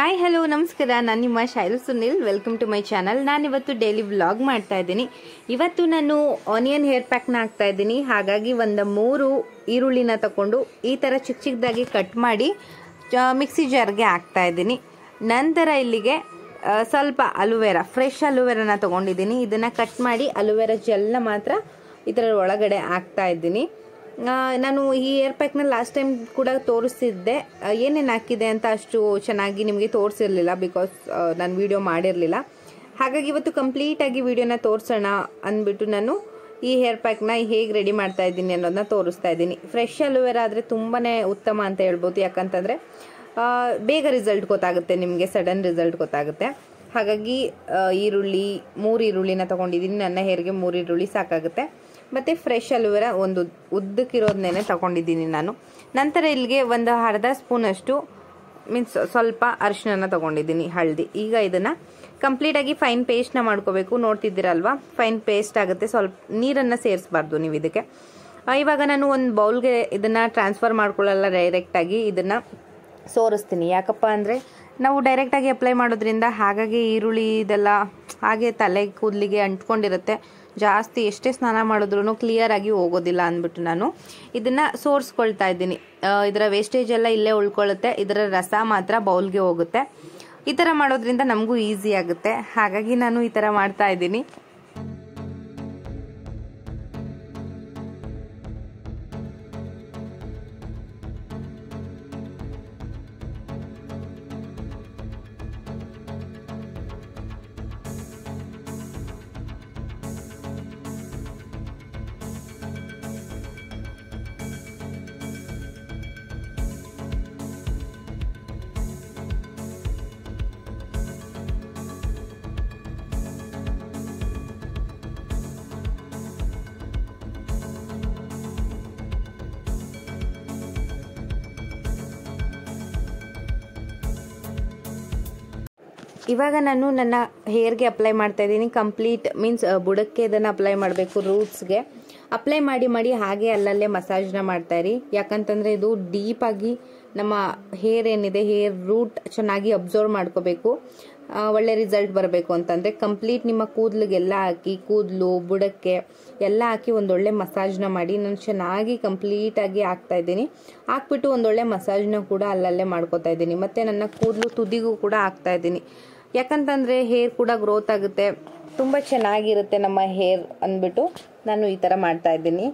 hi hello ನಮಸ್ಕಾರ ನಾನು ನಿಮ್ಮ Shailu Sunil welcome to my channel ನಾನಿವತ್ತು ಡೈಲಿ ವ್ಲಾಗ್ ಮಾಡ್ತಾ ಇದ್ದೀನಿ ಇವತ್ತು ನಾನು ಆನಿಯನ್ ಹೇರ್ ಪ್ಯಾಕ್ನ ಹಾಕ್ತಾ ಇದ್ದೀನಿ ಹಾಗಾಗಿ ಒಂದು ಮೂರು ಈರುಳ್ಳಿನ ತಗೊಂಡು ಈ ಥರ ಚಿಕ್ಕ ಚಿಕ್ಕದಾಗಿ ಕಟ್ ಮಾಡಿ ಆ, ಮಿಕ್ಸಿ ಜಾರ್ಗೆ ಹಾಕ್ತಾ ಇದ್ದೀನಿ ನಂತರ ಇಲ್ಲಿಗೆ ಆ, ಸ್ವಲ್ಪ ಅಲುವೆರಾ ಫ್ರೆಶ್ ಅಲುವೆರಾನ ತೊಗೊಂಡಿದ್ದೀನಿ ಇದನ್ನು ಕಟ್ ಮಾಡಿ ಅಲುವೆರಾ ಜೆಲ್ನ ಮಾತ್ರ ಇದರ ಒಳಗಡೆ ಹಾಕ್ತಾ ಇದ್ದೀನಿ ಆ, ನಾನು ಈ ಏರ್ ಪ್ಯಾಕ್ನ ಲಾಸ್ಟ್ ಟೈಮ್ ಕೂಡ ತೋರಿಸ್ತಿದ್ದೆ ಏನೇನು ಹಾಕಿದೆ ಅಂತ ಅಷ್ಟು ಚೆನ್ನಾಗಿ ನಿಮಗೆ ತೋರಿಸಿರ್ಲಿಲ್ಲ ಬಿಕಾಸ್ ನಾನು ವಿಡಿಯೋ ಮಾಡಿರಲಿಲ್ಲ ಹಾಗಾಗಿ ಇವತ್ತು ಕಂಪ್ಲೀಟಾಗಿ ವಿಡಿಯೋನ ತೋರಿಸೋಣ ಅಂದ್ಬಿಟ್ಟು ನಾನು ಈ ಹೇರ್ ಪ್ಯಾಕ್ನ ಹೇಗೆ ರೆಡಿ ಮಾಡ್ತಾ ಇದ್ದೀನಿ ಅನ್ನೋದನ್ನ ತೋರಿಸ್ತಾ ಇದ್ದೀನಿ ಫ್ರೆಶ್ ಅಲೋವೆರಾ ಆದರೆ ತುಂಬಾ ಉತ್ತಮ ಅಂತ ಹೇಳ್ಬೋದು ಯಾಕಂತಂದರೆ ಬೇಗ ರಿಸಲ್ಟ್ ಗೊತ್ತಾಗುತ್ತೆ ನಿಮಗೆ ಸಡನ್ ರಿಸಲ್ಟ್ ಗೊತ್ತಾಗುತ್ತೆ ಹಾಗಾಗಿ ಆ, ಈರುಳ್ಳಿ ಮೂರು ಈರುಳ್ಳಿನ ತೊಗೊಂಡಿದ್ದೀನಿ ನನ್ನ ಹೇರ್ಗೆ ಮೂರು ಈರುಳ್ಳಿ ಸಾಕಾಗುತ್ತೆ ಮತ್ತು ಫ್ರೆಶ್ ಅಲೋವೆರಾ ಒಂದು ಉದ್ದಕ್ಕಿರೋದನ್ನೇ ತಗೊಂಡಿದ್ದೀನಿ ನಾನು ನಂತರ ಇಲ್ಲಿಗೆ ಒಂದು ಅರ್ಧ ಸ್ಪೂನಷ್ಟು ಮೀನ್ಸ್ ಸ್ವಲ್ಪ ಅರಿಶಿನ ತಗೊಂಡಿದ್ದೀನಿ ಹಳದಿ ಈಗ ಇದನ್ನು ಕಂಪ್ಲೀಟಾಗಿ ಫೈನ್ ಪೇಸ್ಟ್ನ ಮಾಡ್ಕೋಬೇಕು ನೋಡ್ತಿದ್ದೀರಲ್ವಾ ಫೈನ್ ಪೇಸ್ಟ್ ಆಗುತ್ತೆ ಸ್ವಲ್ಪ ನೀರನ್ನು ಸೇರಿಸಬಾರ್ದು ನೀವು ಇದಕ್ಕೆ ಆ, ಇವಾಗ ನಾನು ಒಂದು ಬೌಲ್ಗೆ ಇದನ್ನು ಟ್ರಾನ್ಸ್ಫರ್ ಮಾಡ್ಕೊಳ್ಳಲ್ಲ ಡೈರೆಕ್ಟಾಗಿ ಇದನ್ನು ಸೋರಿಸ್ತೀನಿ ಯಾಕಪ್ಪ ಅಂದರೆ ನಾವು ಡೈರೆಕ್ಟಾಗಿ ಅಪ್ಲೈ ಮಾಡೋದ್ರಿಂದ ಹಾಗಾಗಿ ಈರುಳ್ಳಿ ಇದೆಲ್ಲ ಹಾಗೆ ತಲೆ ಕೂದಲಿಗೆ ಅಂಟ್ಕೊಂಡಿರುತ್ತೆ ಜಾಸ್ತಿ ಎಷ್ಟೇ ಸ್ನಾನ ಮಾಡಿದ್ರೂ ಕ್ಲಿಯರ್ ಆಗಿ ಹೋಗೋದಿಲ್ಲ ಅಂದ್ಬಿಟ್ಟು ನಾನು ಇದನ್ನು ಸೋರಿಸ್ಕೊಳ್ತಾ ಇದ್ದೀನಿ ಆ, ಇದರ ವೇಸ್ಟೇಜ್ ಎಲ್ಲ ಇಲ್ಲೇ ಉಳ್ಕೊಳ್ಳುತ್ತೆ ಇದರ ರಸ ಮಾತ್ರ ಬೌಲ್ಗೆ ಹೋಗುತ್ತೆ ಈ ಥರ ಮಾಡೋದ್ರಿಂದ ನಮಗೂ ಈಸಿ ಆಗುತ್ತೆ ಹಾಗಾಗಿ ನಾನು ಈ ಥರ ಮಾಡ್ತಾ ಇದ್ದೀನಿ ಇವಾಗ ನಾನು ನನ್ನ ಹೇರ್ಗೆ ಅಪ್ಲೈ ಮಾಡ್ತಾ ಇದ್ದೀನಿ ಕಂಪ್ಲೀಟ್ ಮೀನ್ಸ್ ಬುಡಕ್ಕೆ ಇದನ್ನು ಅಪ್ಲೈ ಮಾಡಬೇಕು ರೂಟ್ಸ್ಗೆ ಅಪ್ಲೈ ಮಾಡಿ ಮಾಡಿ ಹಾಗೆ ಅಲ್ಲಲ್ಲೇ ಮಸಾಜ್ನ ಮಾಡ್ತಾ ಇರಿ ಯಾಕಂತಂದರೆ ಇದು ಡೀಪಾಗಿ ನಮ್ಮ ಹೇರ್ ಏನಿದೆ ಹೇರ್ ರೂಟ್ ಚೆನ್ನಾಗಿ ಅಬ್ಸರ್ವ್ ಮಾಡ್ಕೋಬೇಕು ಆ, ಒಳ್ಳೆ ರಿಸಲ್ಟ್ ಬರಬೇಕು ಅಂತಂದರೆ ಕಂಪ್ಲೀಟ್ ನಿಮ್ಮ ಕೂದಲಿಗೆಲ್ಲ ಹಾಕಿ ಕೂದಲು ಬುಡಕ್ಕೆ ಎಲ್ಲ ಹಾಕಿ ಒಂದೊಳ್ಳೆ ಮಸಾಜ್ನ ಮಾಡಿ ನಾನು ಚೆನ್ನಾಗಿ ಕಂಪ್ಲೀಟಾಗಿ ಹಾಕ್ತಾ ಇದ್ದೀನಿ ಹಾಕ್ಬಿಟ್ಟು ಒಂದೊಳ್ಳೆ ಮಸಾಜ್ನ ಕೂಡ ಅಲ್ಲಲ್ಲೇ ಮಾಡ್ಕೋತಾ ಇದ್ದೀನಿ ಮತ್ತು ನನ್ನ ಕೂದಲು ತುದಿಗೂ ಕೂಡ ಹಾಕ್ತಾ ಇದ್ದೀನಿ ಯಾಕಂತಂದರೆ ಹೇರ್ ಕೂಡ ಗ್ರೋತ್ ಆಗುತ್ತೆ ತುಂಬ ಚೆನ್ನಾಗಿರುತ್ತೆ ನಮ್ಮ ಹೇರ್ ಅಂದ್ಬಿಟ್ಟು ನಾನು ಈ ಥರ ಮಾಡ್ತಾ ಇದ್ದೀನಿ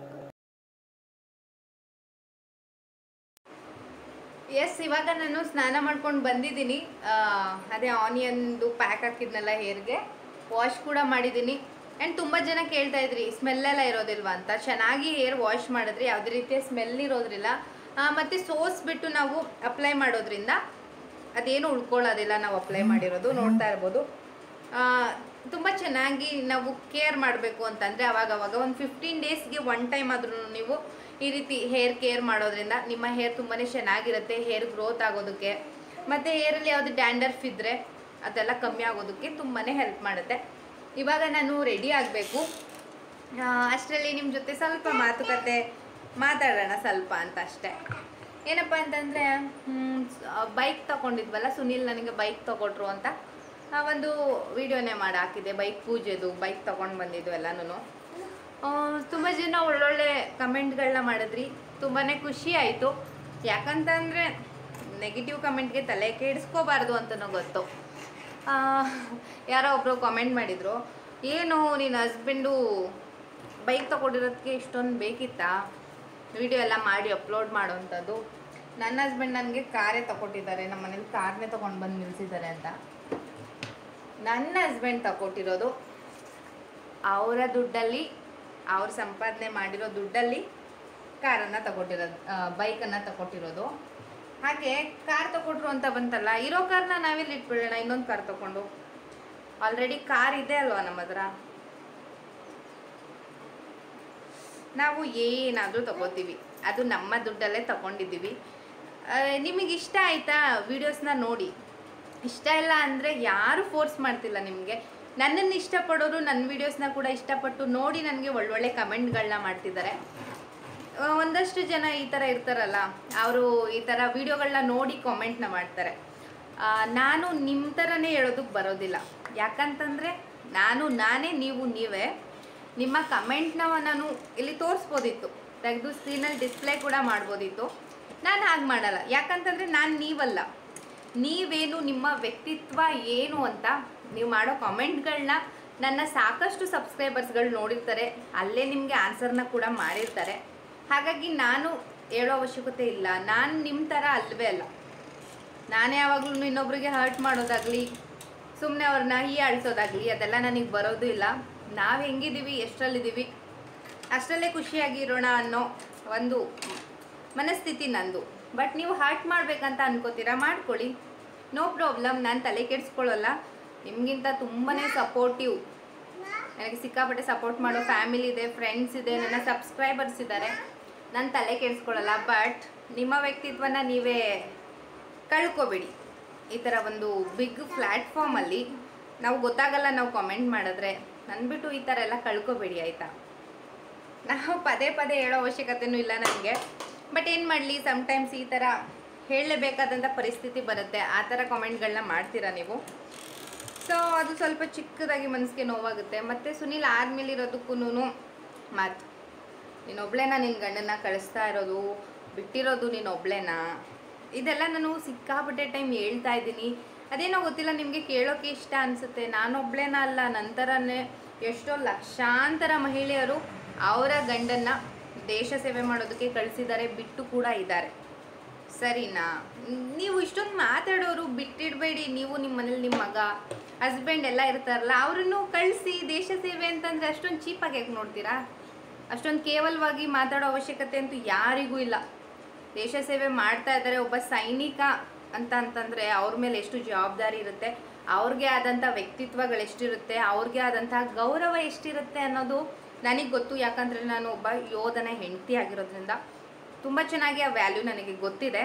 ಎಸ್ ಇವಾಗ ನಾನು ಸ್ನಾನ ಮಾಡ್ಕೊಂಡು ಬಂದಿದ್ದೀನಿ ಆ, ಅದೇ ಆನಿಯನ್ದು ಪ್ಯಾಕ್ ಹಾಕಿದ್ನಲ್ಲ ಹೇರ್ಗೆ ವಾಶ್ ಕೂಡ ಮಾಡಿದ್ದೀನಿ ಆ್ಯಂಡ್ ತುಂಬ ಜನ ಕೇಳ್ತಾ ಇದ್ರಿ ಸ್ಮೆಲ್ಲೆಲ್ಲ ಇರೋದಿಲ್ವಾ ಅಂತ ಚೆನ್ನಾಗಿ ಹೇರ್ ವಾಶ್ ಮಾಡಿದ್ರೆ ಯಾವುದೇ ರೀತಿಯ ಸ್ಮೆಲ್ ಇರೋದ್ರಿಲ್ಲ ಆ, ಮತ್ತೆ ಸೋಸ್ಬಿಟ್ಟು ನಾವು ಅಪ್ಲೈ ಮಾಡೋದ್ರಿಂದ ಅದೇನು ಉಳ್ಕೊಳ್ಳೋದಿಲ್ಲ ನಾವು ಅಪ್ಲೈ ಮಾಡಿರೋದು ನೋಡ್ತಾ ಇರ್ಬೋದು ತುಂಬ ಚೆನ್ನಾಗಿ ನಾವು ಕೇರ್ ಮಾಡಬೇಕು ಅಂತಂದರೆ ಅವಾಗ ಅವಾಗ ಒಂದು ಫಿಫ್ಟೀನ್ ಡೇಸ್ಗೆ ಒನ್ ಟೈಮ್ ಆದ್ರೂ ನೀವು ಈ ರೀತಿ ಹೇರ್ ಕೇರ್ ಮಾಡೋದ್ರಿಂದ ನಿಮ್ಮ ಹೇರ್ ತುಂಬಾ ಚೆನ್ನಾಗಿರುತ್ತೆ ಹೇರ್ ಗ್ರೋತ್ ಆಗೋದಕ್ಕೆ ಮತ್ತು ಹೇರಲ್ಲಿ ಯಾವುದು ಡ್ಯಾಂಡರ್ಫ್ ಇದ್ದರೆ ಅದೆಲ್ಲ ಕಮ್ಮಿ ಆಗೋದಕ್ಕೆ ತುಂಬಾ ಹೆಲ್ಪ್ ಮಾಡುತ್ತೆ ಇವಾಗ ನಾನು ರೆಡಿ ಆಗಬೇಕು ಅಷ್ಟರಲ್ಲಿ ನಿಮ್ಮ ಜೊತೆ ಸ್ವಲ್ಪ ಮಾತುಕತೆ ಮಾತಾಡೋಣ ಸ್ವಲ್ಪ ಅಂತ ಅಷ್ಟೇ ಏನಪ್ಪ ಅಂತಂದರೆ ಬೈಕ್ ತಗೊಂಡಿದ್ವಲ್ಲ ಸುನಿಲ್ ನನಗೆ ಬೈಕ್ ತಗೊಟ್ರು ಅಂತ ಆ ಒಂದು ವಿಡಿಯೋನೇ ಮಾಡಿ ಹಾಕಿದೆ ಬೈಕ್ ಪೂಜೆದು ಬೈಕ್ ತೊಗೊಂಡು ಬಂದಿದ್ದು ಎಲ್ಲನೂ ತುಂಬ ಜನ ಒಳ್ಳೊಳ್ಳೆ ಕಮೆಂಟ್ಗಳನ್ನ ಮಾಡಿದ್ರಿ ತುಂಬಾ ಖುಷಿ ಆಯಿತು ಯಾಕಂತಂದರೆ ನೆಗೆಟಿವ್ ಕಮೆಂಟ್ಗೆ ತಲೆ ಕೆಡಿಸ್ಕೋಬಾರ್ದು ಅಂತನೂ ಗೊತ್ತು ಆ, ಯಾರೋ ಒಬ್ಬರು ಕಾಮೆಂಟ್ ಮಾಡಿದರು ಏನು ನಿನ್ನ ಹಸ್ಬೆಂಡು ಬೈಕ್ ತಗೊಂಡಿರೋದಕ್ಕೆ ಇಷ್ಟೊಂದು ಬೇಕಿತ್ತಾ ವಿಡಿಯೋ ಎಲ್ಲ ಮಾಡಿ ಅಪ್ಲೋಡ್ ಮಾಡೋವಂಥದ್ದು ನನ್ನ ಹಸ್ಬೆಂಡ್ ನನಗೆ ಕಾರೇ ತಗೊಟ್ಟಿದ್ದಾರೆ ನಮ್ಮ ಮನೇಲಿ ಕಾರ್ನೇ ತೊಗೊಂಡು ಬಂದು ನಿಲ್ಲಿಸಿದ್ದಾರೆ ಅಂತ ನನ್ನ ಹಸ್ಬೆಂಡ್ ತಗೊಟ್ಟಿರೋದು ಅವರ ದುಡ್ಡಲ್ಲಿ ಅವ್ರು ಸಂಪಾದನೆ ಮಾಡಿರೋ ದುಡ್ಡಲ್ಲಿ ಕಾರನ್ನು ತಗೊಟ್ಟಿರೋದು ಬೈಕನ್ನು ತಗೊಟ್ಟಿರೋದು ಹಾಗೆ ಕಾರ್ ತಗೊಟ್ರು ಅಂತ ಬಂತಲ್ಲ ಇರೋ ಕಾರ್ನ ನಾವೆಲ್ಲಿ ಇಟ್ಬಿಡೋಣ ಇನ್ನೊಂದು ಕಾರ್ ತಗೊಂಡು ಆಲ್ರೆಡಿ ಕಾರ್ ಇದೆ ಅಲ್ವಾ ನಮ್ಮ ಹತ್ರ ನಾವು ಏನಾದರೂ ತಗೋತೀವಿ ಅದು ನಮ್ಮ ದುಡ್ಡಲ್ಲೇ ತಗೊಂಡಿದ್ದೀವಿ ನಿಮಗೆ ಇಷ್ಟ ಆಯ್ತಾ ವಿಡಿಯೋಸ್ನ ನೋಡಿ ಇಷ್ಟ ಇಲ್ಲ ಅಂದರೆ ಯಾರು ಫೋರ್ಸ್ ಮಾಡ್ತಿಲ್ಲ ನಿಮಗೆ ನನ್ನನ್ನು ಇಷ್ಟಪಡೋರು ನನ್ನ ವೀಡಿಯೋಸ್ನ ಕೂಡ ಇಷ್ಟಪಟ್ಟು ನೋಡಿ ನನಗೆ ಒಳ್ಳೊಳ್ಳೆ ಕಮೆಂಟ್ಗಳನ್ನ ಮಾಡ್ತಿದ್ದಾರೆ ಆ, ಒಂದಷ್ಟು ಜನ ಈ ಥರ ಇರ್ತಾರಲ್ಲ ಅವರು ಈ ಥರ ವಿಡಿಯೋಗಳನ್ನ ನೋಡಿ ಕಾಮೆಂಟ್ನ ಮಾಡ್ತಾರೆ ಆ, ನಾನು ನಿಮ್ಮ ಥರನೇ ಹೇಳೋದಕ್ಕೆ ಬರೋದಿಲ್ಲ ಯಾಕಂತಂದರೆ ನಾನು ನಾನೇ ನೀವು ನೀವೇ ನಿಮ್ಮ ಕಮೆಂಟ್ನ ನಾನು ಇಲ್ಲಿ ತೋರಿಸ್ಬೋದಿತ್ತು ತೆಗೆದು ಸ್ಕ್ರೀನಲ್ಲಿ ಡಿಸ್ಪ್ಲೇ ಕೂಡ ಮಾಡ್ಬೋದಿತ್ತು ನಾನು ಹಾಗೆ ಮಾಡಲ್ಲ ಯಾಕಂತಂದರೆ ನಾನು ನೀವಲ್ಲ ನೀವೇನು ನಿಮ್ಮ ವ್ಯಕ್ತಿತ್ವ ಏನು ಅಂತ ನೀವು ಮಾಡೋ ಕಾಮೆಂಟ್ಗಳನ್ನ ನನ್ನ ಸಾಕಷ್ಟು ಸಬ್ಸ್ಕ್ರೈಬರ್ಸ್ಗಳು ನೋಡಿರ್ತಾರೆ ಅಲ್ಲೇ ನಿಮಗೆ ಆನ್ಸರ್ನ ಕೂಡ ಮಾಡಿರ್ತಾರೆ ಹಾಗಾಗಿ ನಾನು ಹೇಳೋ ಅವಶ್ಯಕತೆ ಇಲ್ಲ ನಾನು ನಿಮ್ಮ ಥರ ಅಲ್ವೇ ಅಲ್ಲ ನಾನೇ ಯಾವಾಗಲೂ ಇನ್ನೊಬ್ರಿಗೆ ಹರ್ಟ್ ಮಾಡೋದಾಗಲಿ ಸುಮ್ಮನೆ ಅವ್ರನ್ನ ಹೀಯಾಳಿಸೋದಾಗಲಿ ಅದೆಲ್ಲ ನನಗೆ ಬರೋದು ಇಲ್ಲ ನಾವು ಹೆಂಗಿದ್ದೀವಿ ಎಷ್ಟರಲ್ಲಿದ್ದೀವಿ ಅಷ್ಟರಲ್ಲೇ ಖುಷಿಯಾಗಿರೋಣ ಅನ್ನೋ ಒಂದು ಮನಸ್ಥಿತಿ ನಂದು ಬಟ್ ನೀವು ಹರ್ಟ್ ಮಾಡಬೇಕಂತ ಅನ್ಕೋತೀರಾ ಮಾಡ್ಕೊಳ್ಳಿ ನೋ ಪ್ರಾಬ್ಲಮ್ ನಾನು ತಲೆ ಕೆಡಿಸ್ಕೊಳ್ಳಲ್ಲ ನಿಮಗಿಂತ ತುಂಬಾ ಸಪೋರ್ಟಿವ್ ನನಗೆ ಸಿಕ್ಕಾಪಟ್ಟೆ ಸಪೋರ್ಟ್ ಮಾಡೋ ಫ್ಯಾಮಿಲಿ ಇದೆ ಫ್ರೆಂಡ್ಸ್ ಇದೆ ನನ್ನ ಸಬ್ಸ್ಕ್ರೈಬರ್ಸ್ ಇದ್ದಾರೆ ನಾನು ತಲೆ ಕೆಡಿಸ್ಕೊಳ್ಳಲ್ಲ ಬಟ್ ನಿಮ್ಮ ವ್ಯಕ್ತಿತ್ವನ ನೀವೇ ಕಳ್ಕೊಬೇಡಿ ಈ ಥರ ಒಂದು ಬಿಗ್ ಪ್ಲ್ಯಾಟ್ಫಾರ್ಮಲ್ಲಿ ನಾವು ಗೊತ್ತಾಗಲ್ಲ ನಾವು ಕಾಮೆಂಟ್ ಮಾಡಿದ್ರೆ ನನ್ಬಿಟ್ಟು ಈ ಥರ ಎಲ್ಲ ಕಳ್ಕೊಬೇಡಿ ಆಯಿತಾ ನಾವು ಪದೇ ಪದೇ ಹೇಳೋ ಅವಶ್ಯಕತೆನೂ ಇಲ್ಲ ನನಗೆ ಬಟ್ ಏನು ಮಾಡಲಿ ಸಮ್ಟೈಮ್ಸ್ ಈ ಥರ ಹೇಳಲೇಬೇಕಾದಂಥ ಪರಿಸ್ಥಿತಿ ಬರುತ್ತೆ ಆ ಥರ ಕಾಮೆಂಟ್ಗಳನ್ನ ಮಾಡ್ತೀರಾ ನೀವು ಸೊ ಅದು ಸ್ವಲ್ಪ ಚಿಕ್ಕದಾಗಿ ಮನಸ್ಸಿಗೆ ನೋವಾಗುತ್ತೆ ಮತ್ತು ಸುನಿಲ್ ಆದ್ಮೇಲೆ ಇರೋದಕ್ಕೂ ಮಾತು ನೀನೊಬ್ಳೇನ ನಿನ್ನ ಗಂಡನ್ನ ಕಳಿಸ್ತಾ ಇರೋದು ಬಿಟ್ಟಿರೋದು ನೀನೊಬ್ಳೇನಾ ಇದೆಲ್ಲ ನಾನು ಸಿಕ್ಕಾಪಟ್ಟೆ ಟೈಮ್ ಹೇಳ್ತಾ ಇದ್ದೀನಿ ಅದೇನೋ ಗೊತ್ತಿಲ್ಲ ನಿಮಗೆ ಕೇಳೋಕೆ ಇಷ್ಟ ಅನಿಸುತ್ತೆ ನಾನೊಬ್ಳೇನ ಅಲ್ಲ ನಂತರನೇ ಎಷ್ಟೋ ಲಕ್ಷಾಂತರ ಮಹಿಳೆಯರು ಅವರ ಗಂಡನ್ನ ದೇಶ ಸೇವೆ ಮಾಡೋದಕ್ಕೆ ಕಳಿಸಿದ್ದಾರೆ ಬಿಟ್ಟು ಕೂಡ ಇದ್ದಾರೆ ಸರಿನಾ ನೀವು ಇಷ್ಟೊಂದು ಮಾತಾಡೋರು ಬಿಟ್ಟಿಡಬೇಡಿ ನೀವು ನಿಮ್ಮ ಮನೇಲಿ ನಿಮ್ಮ ಮಗ ಹಸ್ಬೆಂಡ್ ಎಲ್ಲ ಇರ್ತಾರಲ್ಲ ಅವ್ರನ್ನು ಕಳಿಸಿ ದೇಶ ಸೇವೆ ಅಂತಂದರೆ ಅಷ್ಟೊಂದು ಚೀಪಾಗಿ ಯಾಕೆ ನೋಡ್ತೀರಾ ಅಷ್ಟೊಂದು ಕೇವಲವಾಗಿ ಮಾತಾಡೋ ಅವಶ್ಯಕತೆ ಅಂತೂ ಯಾರಿಗೂ ಇಲ್ಲ ದೇಶ ಸೇವೆ ಮಾಡ್ತಾ ಇದ್ದಾರೆ ಒಬ್ಬ ಸೈನಿಕ ಅಂತ ಅಂತಂದರೆ ಅವ್ರ ಮೇಲೆ ಎಷ್ಟು ಜವಾಬ್ದಾರಿ ಇರುತ್ತೆ ಅವ್ರಿಗೆ ಆದಂಥ ವ್ಯಕ್ತಿತ್ವಗಳು ಎಷ್ಟಿರುತ್ತೆ ಅವ್ರಿಗೆ ಆದಂಥ ಗೌರವ ಎಷ್ಟಿರುತ್ತೆ ಅನ್ನೋದು ನನಗೆ ಗೊತ್ತು ಯಾಕಂದರೆ ನಾನು ಒಬ್ಬ ಯೋಧನ ಹೆಂಡತಿ ಆಗಿರೋದ್ರಿಂದ ತುಂಬ ಚೆನ್ನಾಗಿ ಆ ವ್ಯಾಲ್ಯೂ ನನಗೆ ಗೊತ್ತಿದೆ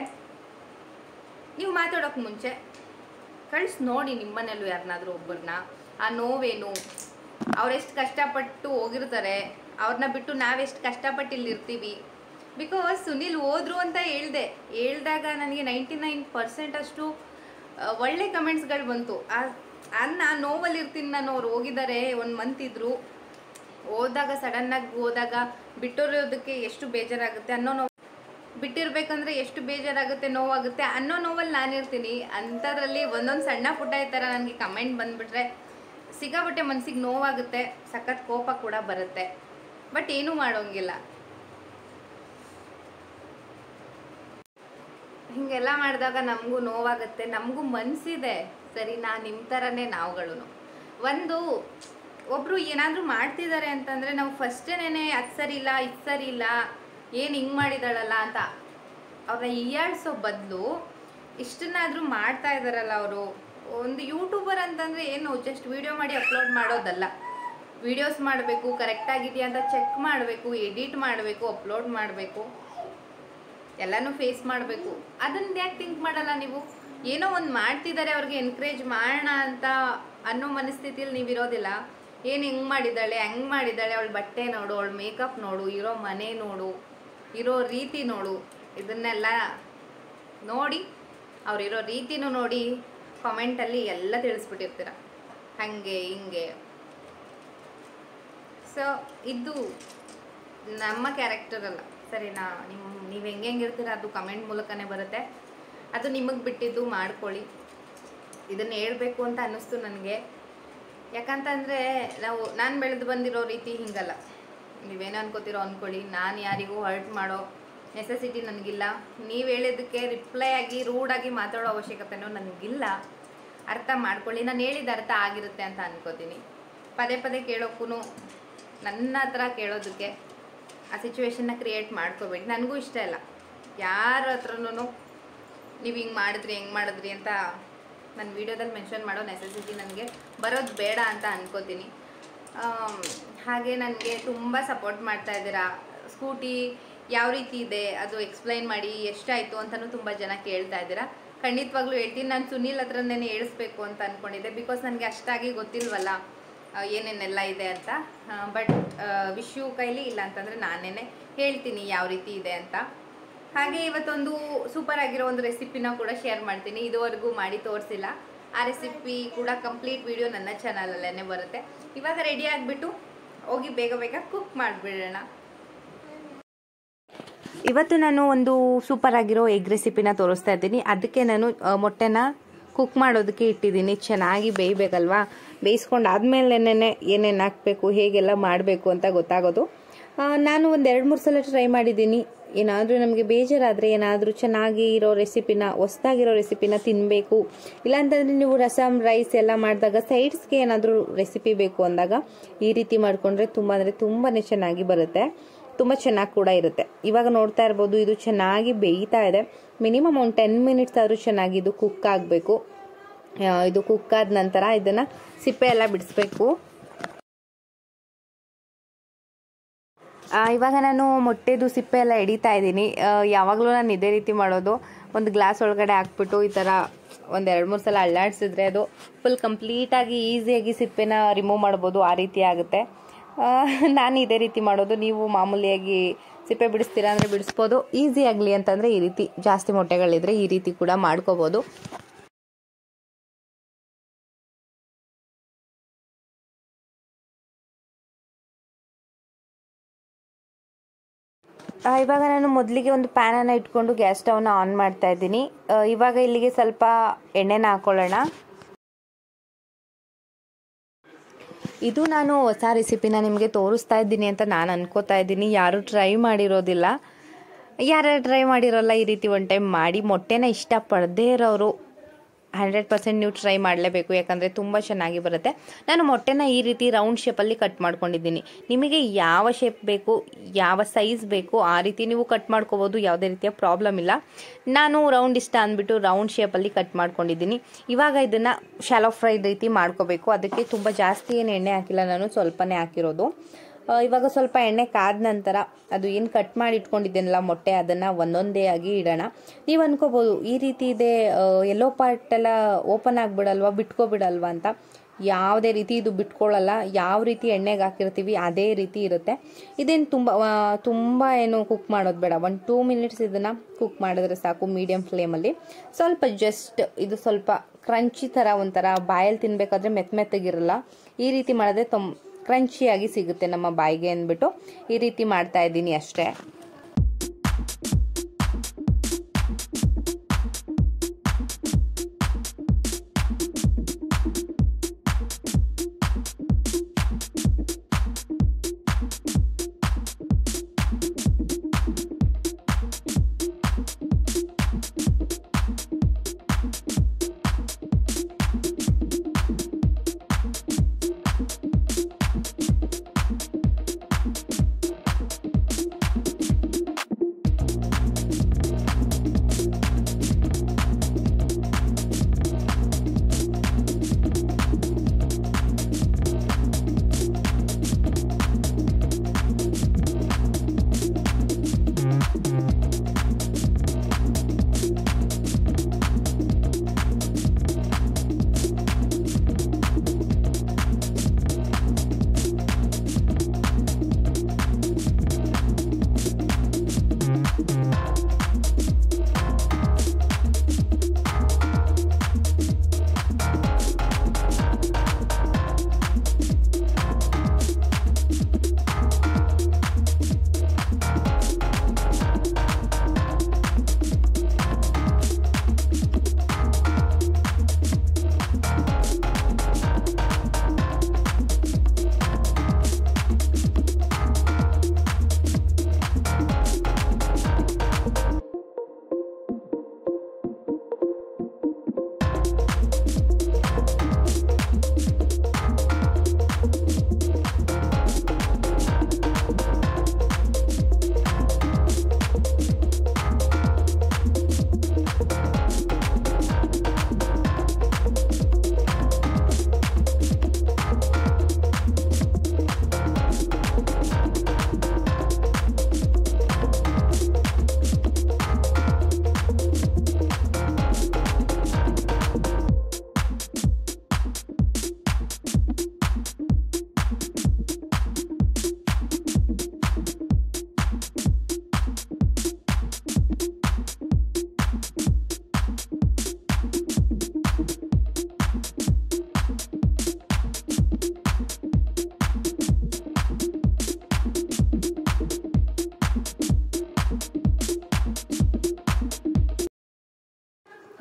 ನೀವು ಮಾತಾಡೋಕೆ ಮುಂಚೆ ಕಳಿಸಿ ನೋಡಿ ನಿಮ್ಮನೇಲೂ ಯಾರನ್ನಾದ್ರೂ ಒಬ್ಬರನ್ನ ಆ ನೋವೇನು ಅವರೆಷ್ಟು ಕಷ್ಟಪಟ್ಟು ಹೋಗಿರ್ತಾರೆ ಅವ್ರನ್ನ ಬಿಟ್ಟು ನಾವೆಷ್ಟು ಕಷ್ಟಪಟ್ಟು ಇಲ್ಲಿರ್ತೀವಿ ಬಿಕಾಸ್ ಸುನಿಲ್ ಹೋದ್ರು ಅಂತ ಹೇಳ್ದೆ ಹೇಳ್ದಾಗ ನನಗೆ ನೈಂಟಿ ನೈನ್ ಪರ್ಸೆಂಟ್ ಅಷ್ಟು ಆ, ಒಳ್ಳೆ ಕಮೆಂಟ್ಸ್ಗಳು ಬಂತು ಆ ಅನ್ನ ನೋವಲ್ಲಿ ಇರ್ತೀನಿ ನಾನು ಅವ್ರು ಹೋಗಿದ್ದಾರೆ ಒಂದು ಮಂತ್ ಇದ್ರು ಹೋದಾಗ ಸಡನ್ನಾಗಿ ಹೋದಾಗ ಬಿಟ್ಟಿರೋದಕ್ಕೆ ಎಷ್ಟು ಬೇಜಾರಾಗುತ್ತೆ ಅನ್ನೋ ನೋವು ಬಿಟ್ಟಿರ್ಬೇಕಂದ್ರೆ ಎಷ್ಟು ಬೇಜಾರಾಗುತ್ತೆ ನೋವಾಗುತ್ತೆ ಅನ್ನೋ ನೋವಲ್ಲಿ ನಾನಿರ್ತೀನಿ ಅಂಥದ್ರಲ್ಲಿ ಒಂದೊಂದು ಸಣ್ಣ ಪುಟ್ಟ ಈ ಥರ ನನಗೆ ಕಮೆಂಟ್ ಬಂದುಬಿಟ್ರೆ ಸಿಕ್ಕಾಪಟ್ಟೆ ಮನಸ್ಸಿಗೆ ನೋವಾಗುತ್ತೆ ಸಖತ್ ಕೋಪ ಕೂಡ ಬರುತ್ತೆ ಬಟ್ ಏನೂ ಮಾಡೋಂಗಿಲ್ಲ ಹೀಗೆಲ್ಲ ಮಾಡಿದಾಗ ನಮಗೂ ನೋವಾಗುತ್ತೆ ನಮಗೂ ಮನಸ್ಸಿದೆ ಸರಿ ನಾ ನಿಮ್ಮ ಥರನೇ ನಾವುಗಳು ಒಂದು ಒಬ್ಬರು ಏನಾದರೂ ಮಾಡ್ತಿದ್ದಾರೆ ಅಂತಂದರೆ ನಾವು ಫಸ್ಟೇನೇ ಅದು ಸರಿ ಇಲ್ಲ ಇದು ಸರಿ ಇಲ್ಲ ಏನು ಹಿಂಗೆ ಮಾಡಿದಾಳಲ್ಲ ಅಂತ ಅವ್ರನ್ನ ಹೀಯಾಳಿಸೋ ಬದಲು ಇಷ್ಟನ್ನಾದರೂ ಮಾಡ್ತಾ ಇದ್ದಾರಲ್ಲ ಅವರು ಒಂದು ಯೂಟ್ಯೂಬರ್ ಅಂತಂದರೆ ಏನು ಜಸ್ಟ್ ವಿಡಿಯೋ ಮಾಡಿ ಅಪ್ಲೋಡ್ ಮಾಡೋದಲ್ಲ ವಿಡಿಯೋಸ್ ಮಾಡಬೇಕು ಕರೆಕ್ಟಾಗಿದೆಯಾ ಅಂತ ಚೆಕ್ ಮಾಡಬೇಕು ಎಡಿಟ್ ಮಾಡಬೇಕು ಅಪ್ಲೋಡ್ ಮಾಡಬೇಕು ಎಲ್ಲನೂ ಫೇಸ್ ಮಾಡಬೇಕು ಅದನ್ನ ಯಾಕೆ ಥಿಂಕ್ ಮಾಡಲ್ಲ ನೀವು ಏನೋ ಒಂದು ಮಾಡ್ತಿದ್ದಾರೆ ಅವ್ರಿಗೆ ಎನ್ಕರೇಜ್ ಮಾಡೋಣ ಅಂತ ಅನ್ನೋ ಮನಸ್ಥಿತಿಯಲ್ಲಿ ನೀವು ಇರೋದಿಲ್ಲ ಏನು ಹಿಂಗೆ ಮಾಡಿದ್ದಾಳೆ ಹೆಂಗೆ ಮಾಡಿದ್ದಾಳೆ ಅವಳ ಬಟ್ಟೆ ನೋಡು ಅವಳ ಮೇಕಪ್ ನೋಡು ಇರೋ ಮನೆ ನೋಡು ಇರೋ ರೀತಿ ನೋಡು ಇದನ್ನೆಲ್ಲ ನೋಡಿ ಅವರಿರೋ ರೀತಿನೂ ನೋಡಿ ಕಾಮೆಂಟಲ್ಲಿ ಎಲ್ಲ ತಿಳಿಸ್ಬಿಟ್ಟಿರ್ತೀರ ಹಾಗೆ ಹಿಂಗೆ ಸೊ ಇದು ನಮ್ಮ ಕ್ಯಾರೆಕ್ಟರ್ ಅಲ್ಲ ಸರಿನಾ ನಿಮ್ಮ ನೀವು ಹೆಂಗೆ ಹೆಂಗಿರ್ತೀರ ಅದು ಕಮೆಂಟ್ ಮೂಲಕನೇ ಬರುತ್ತೆ ಅದು ನಿಮಗೆ ಬಿಟ್ಟಿದ್ದು ಮಾಡ್ಕೊಳ್ಳಿ ಇದನ್ನು ಹೇಳ್ಬೇಕು ಅಂತ ಅನ್ನಿಸ್ತು ನನಗೆ ಯಾಕಂತಂದರೆ ನಾವು ನಾನು ಬೆಳೆದು ಬಂದಿರೋ ರೀತಿ ಹಿಂಗಲ್ಲ ನೀವೇನು ಅನ್ಕೋತಿರೋ ಅಂದ್ಕೊಳ್ಳಿ ನಾನು ಯಾರಿಗೂ ಹರ್ಟ್ ಮಾಡೋ ನೆಸೆಸಿಟಿ ನನಗಿಲ್ಲ ನೀವು ಹೇಳಿದ್ದಕ್ಕೆ ರಿಪ್ಲೈ ಆಗಿ ರೂಡಾಗಿ ಮಾತಾಡೋ ಅವಶ್ಯಕತೆನೂ ನನಗಿಲ್ಲ ಅರ್ಥ ಮಾಡ್ಕೊಳ್ಳಿ ನಾನು ಹೇಳಿದ ಅರ್ಥ ಆಗಿರುತ್ತೆ ಅಂತ ಅನ್ಕೋತೀನಿ ಪದೇ ಪದೇ ಕೇಳೋಕ್ಕೂ ನನ್ನ ಹತ್ರ ಕೇಳೋದಕ್ಕೆ ಆ ಸಿಚುವೇಶನ್ನ ಕ್ರಿಯೇಟ್ ಮಾಡ್ಕೋಬೇಡಿ ನನಗೂ ಇಷ್ಟ ಇಲ್ಲ ಯಾರ ಹತ್ರನೂ ನೀವು ಹಿಂಗೆ ಮಾಡಿದ್ರಿ ಹೆಂಗೆ ಮಾಡಿದ್ರಿ ಅಂತ ನನ್ನ ವೀಡಿಯೋದಲ್ಲಿ ಮೆನ್ಷನ್ ಮಾಡೋ ನೆಸೆಸಿಟಿ ನನಗೆ ಬರೋದು ಬೇಡ ಅಂತ ಅನ್ಕೋತೀನಿ ಆಮ್, ಹಾಗೆ ನನಗೆ ತುಂಬ ಸಪೋರ್ಟ್ ಮಾಡ್ತಾ ಇದ್ದೀರಾ ಸ್ಕೂಟಿ ಯಾವ ರೀತಿ ಇದೆ ಅದು ಎಕ್ಸ್ಪ್ಲೈನ್ ಮಾಡಿ ಎಷ್ಟಾಯಿತು ಅಂತಲೂ ತುಂಬ ಜನ ಕೇಳ್ತಾ ಇದ್ದೀರಾ ಖಂಡಿತವಾಗ್ಲೂ ಹೇಳ್ತೀನಿ ನಾನು ಸುನೀಲ್ ಹತ್ರನೇ ಹೇಳಿಸ್ಬೇಕು ಅಂತ ಅಂದ್ಕೊಂಡಿದ್ದೆ ಬಿಕಾಸ್ ನನಗೆ ಅಷ್ಟಾಗಿ ಗೊತ್ತಿಲ್ವಲ್ಲ ಆ, ಏನೇನೆಲ್ಲ ಇದೆ ಅಂತ ಬಟ್ ವಿಶ್ಯೂ ಕೈಲಿ ಇಲ್ಲ ಅಂತಂದರೆ ನಾನೇ ಹೇಳ್ತೀನಿ ಯಾವ ರೀತಿ ಇದೆ ಅಂತ ಹಾಗೆ ಇವತ್ತೊಂದು ಸೂಪರ್ ಆಗಿರೋ ಒಂದು ರೆಸಿಪಿನ ಕೂಡ ಶೇರ್ ಮಾಡ್ತೀನಿ ಇದುವರೆಗೂ ಮಾಡಿ ತೋರಿಸಿಲ್ಲ ಆ ರೆಸಿಪಿ ಕೂಡ ಕಂಪ್ಲೀಟ್ ವಿಡಿಯೋ ನನ್ನ ಚಾನಲಲ್ಲೇ ಬರುತ್ತೆ ಇವಾಗ ರೆಡಿ ಆಗಿಬಿಟ್ಟು ಹೋಗಿ ಬೇಗ ಬೇಗ ಕುಕ್ ಮಾಡಿಬಿಡೋಣ ಇವತ್ತು ನಾನು ಒಂದು ಸೂಪರ್ ಆಗಿರೋ ಎಗ್ ರೆಸಿಪಿನ ತೋರಿಸ್ತಾ ಇದ್ದೀನಿ ಅದಕ್ಕೆ ನಾನು ಆ, ಮೊಟ್ಟೆನ ಕುಕ್ ಮಾಡೋದಕ್ಕೆ ಇಟ್ಟಿದ್ದೀನಿ ಚೆನ್ನಾಗಿ ಬೇಯಬೇಕಲ್ವಾ ಬೇಯಿಸ್ಕೊಂಡು ಆದಮೇಲೆ ಏನೇನು ಹಾಕಬೇಕು ಹೇಗೆಲ್ಲ ಮಾಡಬೇಕು ಅಂತ ಗೊತ್ತಾಗೋದು ಆ, ನಾನು ಒಂದು ಎರಡು ಮೂರು ಸಲ ಟ್ರೈ ಮಾಡಿದ್ದೀನಿ ಏನಾದರೂ ನಮಗೆ ಬೇಜಾರಾದರೆ ಏನಾದರೂ ಚೆನ್ನಾಗಿ ಇರೋ ರೆಸಿಪಿನ ಹೊಸ್ದಾಗಿರೋ ರೆಸಿಪಿನ ತಿನ್ನಬೇಕು ಇಲ್ಲಾಂತಂದರೆ ನೀವು ರಸಮ್ ರೈಸ್ ಎಲ್ಲ ಮಾಡಿದಾಗ ಸೈಡ್ಸ್ಗೆ ಏನಾದರೂ ರೆಸಿಪಿ ಬೇಕು ಅಂದಾಗ ಈ ರೀತಿ ಮಾಡಿಕೊಂಡ್ರೆ ತುಂಬ ಅಂದರೆ ತುಂಬಾ ಚೆನ್ನಾಗಿ ಬರುತ್ತೆ ತುಂಬ ಚೆನ್ನಾಗಿ ಕೂಡ ಇರುತ್ತೆ ಇವಾಗ ನೋಡ್ತಾ ಇರ್ಬೋದು ಇದು ಚೆನ್ನಾಗಿ ಬೇಯ್ತಾ ಇದೆ ಮಿನಿಮಮ್ ಒಂದು ಟೆನ್ ಮಿನಿಟ್ಸ್ ಆದರೂ ಚೆನ್ನಾಗಿ ಇದು ಕುಕ್ ಆಗಬೇಕು ಇದು ಕುಕ್ ಆದ ನಂತರ ಇದನ್ನು ಸಿಪ್ಪೆ ಎಲ್ಲ ಬಿಡಿಸ್ಬೇಕು ಆ, ಇವಾಗ ನಾನು ಮೊಟ್ಟೆದು ಸಿಪ್ಪೆ ಎಲ್ಲ ಹಿಡಿತಾ ಇದ್ದೀನಿ ಯಾವಾಗಲೂ ನಾನು ಇದೇ ರೀತಿ ಮಾಡೋದು ಒಂದು ಗ್ಲಾಸ್ ಒಳಗಡೆ ಹಾಕ್ಬಿಟ್ಟು ಈ ಥರ ಒಂದು ಎರಡು ಮೂರು ಸಲ ಅಳ್ಳಾಡಿಸಿದ್ರೆ ಅದು ಫುಲ್ ಕಂಪ್ಲೀಟಾಗಿ ಈಸಿಯಾಗಿ ಸಿಪ್ಪೆನ ರಿಮೂವ್ ಮಾಡ್ಬೋದು ಆ ರೀತಿ ಆಗುತ್ತೆ ಆ, ನಾನು ಇದೇ ರೀತಿ ಮಾಡೋದು ನೀವು ಮಾಮೂಲಿಯಾಗಿ ಸಿಪ್ಪೆ ಬಿಡಿಸ್ತೀರಾ ಅಂದರೆ ಬಿಡಿಸ್ಬೋದು ಈಸಿ ಆಗಲಿ ಅಂತಂದರೆ ಈ ರೀತಿ ಜಾಸ್ತಿ ಮೊಟ್ಟೆಗಳಿದ್ರೆ ಈ ರೀತಿ ಕೂಡ ಮಾಡ್ಕೋಬೋದು ಆ, ಇವಾಗ ನಾನು ಮೊದಲಿಗೆ ಒಂದು ಪ್ಯಾನನ್ನು ಇಟ್ಕೊಂಡು ಗ್ಯಾಸ್ ಸ್ಟವ್ನ ಆನ್ ಮಾಡ್ತಾ ಇದ್ದೀನಿ ಆ, ಇವಾಗ ಇಲ್ಲಿಗೆ ಸ್ವಲ್ಪ ಎಣ್ಣೆನ ಹಾಕೊಳ್ಳೋಣ ಇದು ನಾನು ಹೊಸ ರೆಸಿಪಿನ ನಿಮಗೆ ತೋರಿಸ್ತಾ ಇದ್ದೀನಿ ಅಂತ ನಾನು ಅನ್ಕೋತಾ ಇದ್ದೀನಿ ಯಾರು ಟ್ರೈ ಮಾಡಿರೋದಿಲ್ಲ ಯಾರ್ಯಾರು ಟ್ರೈ ಮಾಡಿರೋಲ್ಲ ಈ ರೀತಿ ಒನ್ ಟೈಮ್ ಮಾಡಿ ಮೊಟ್ಟೆನ ಇಷ್ಟಪಡದೇ ಇರೋರು ಹಂಡ್ರೆಡ್ ಪರ್ಸೆಂಟ್ ನೀವು ಟ್ರೈ ಮಾಡಲೇಬೇಕು ಯಾಕಂದರೆ ತುಂಬ ಚೆನ್ನಾಗಿ ಬರುತ್ತೆ ನಾನು ಮೊಟ್ಟೆನ ಈ ರೀತಿ ರೌಂಡ್ ಶೇಪಲ್ಲಿ ಕಟ್ ಮಾಡ್ಕೊಂಡಿದ್ದೀನಿ ನಿಮಗೆ ಯಾವ ಶೇಪ್ ಬೇಕು ಯಾವ ಸೈಜ್ ಬೇಕು ಆ ರೀತಿ ನೀವು ಕಟ್ ಮಾಡ್ಕೋಬೋದು ಯಾವುದೇ ರೀತಿಯ ಪ್ರಾಬ್ಲಮ್ ಇಲ್ಲ ನಾನು ರೌಂಡ್ ಇಷ್ಟ ಅಂದ್ಬಿಟ್ಟು ರೌಂಡ್ ಶೇಪಲ್ಲಿ ಕಟ್ ಮಾಡ್ಕೊಂಡಿದ್ದೀನಿ ಇವಾಗ ಇದನ್ನು ಶಾಲೋ ಫ್ರೈ ರೀತಿ ಮಾಡ್ಕೋಬೇಕು ಅದಕ್ಕೆ ತುಂಬ ಜಾಸ್ತಿ ಏನು ಎಣ್ಣೆ ಹಾಕಿಲ್ಲ ನಾನು ಸ್ವಲ್ಪನೇ ಹಾಕಿರೋದು ಆ, ಇವಾಗ ಸ್ವಲ್ಪ ಎಣ್ಣೆ ಕಾದ ನಂತರ ಅದು ಏನು ಕಟ್ ಮಾಡಿ ಇಟ್ಕೊಂಡಿದ್ದೇನಲ್ಲ ಮೊಟ್ಟೆ ಅದನ್ನು ಒಂದೊಂದೇ ಆಗಿ ಇಡೋಣ ನೀವು ಅನ್ಕೋಬೋದು ಈ ರೀತಿ ಇದೆ ಎಲ್ಲೋ ಪಾರ್ಟ್ ಎಲ್ಲ ಓಪನ್ ಆಗಿಬಿಡಲ್ವಾ ಬಿಟ್ಕೊಬಿಡಲ್ವಾ ಅಂತ ಯಾವುದೇ ರೀತಿ ಇದು ಬಿಟ್ಕೊಳ್ಳಲ್ಲ ಯಾವ ರೀತಿ ಎಣ್ಣೆಗೆ ಹಾಕಿರ್ತೀವಿ ಅದೇ ರೀತಿ ಇರುತ್ತೆ ಇದೇನು ತುಂಬ ಆ, ತುಂಬ ಏನು ಕುಕ್ ಮಾಡೋದು ಬೇಡ ಒಂದು ಟೂ ಮಿನಿಟ್ಸ್ ಇದನ್ನು ಕುಕ್ ಮಾಡಿದ್ರೆ ಸಾಕು ಮೀಡಿಯಮ್ ಫ್ಲೇಮಲ್ಲಿ ಸ್ವಲ್ಪ ಜಸ್ಟ್ ಇದು ಸ್ವಲ್ಪ ಕ್ರಂಚಿ ಥರ ಒಂಥರ ಬಾಯಲ್ಲಿ ತಿನ್ಬೇಕಾದ್ರೆ ಮೆತ್ತ ಮೆತ್ತಗಿರಲ್ಲ ಈ ರೀತಿ ಮಾಡಿದ್ರೆ ತೊಮ್ ಕ್ರಂಚಿಯಾಗಿ ಸಿಗುತ್ತೆ ನಮ್ಮ ಬಾಯಿಗೆ ಅಂದ್ಬಿಟ್ಟು ಈ ರೀತಿ ಮಾಡ್ತಾ ಇದ್ದೀನಿ ಅಷ್ಟೇ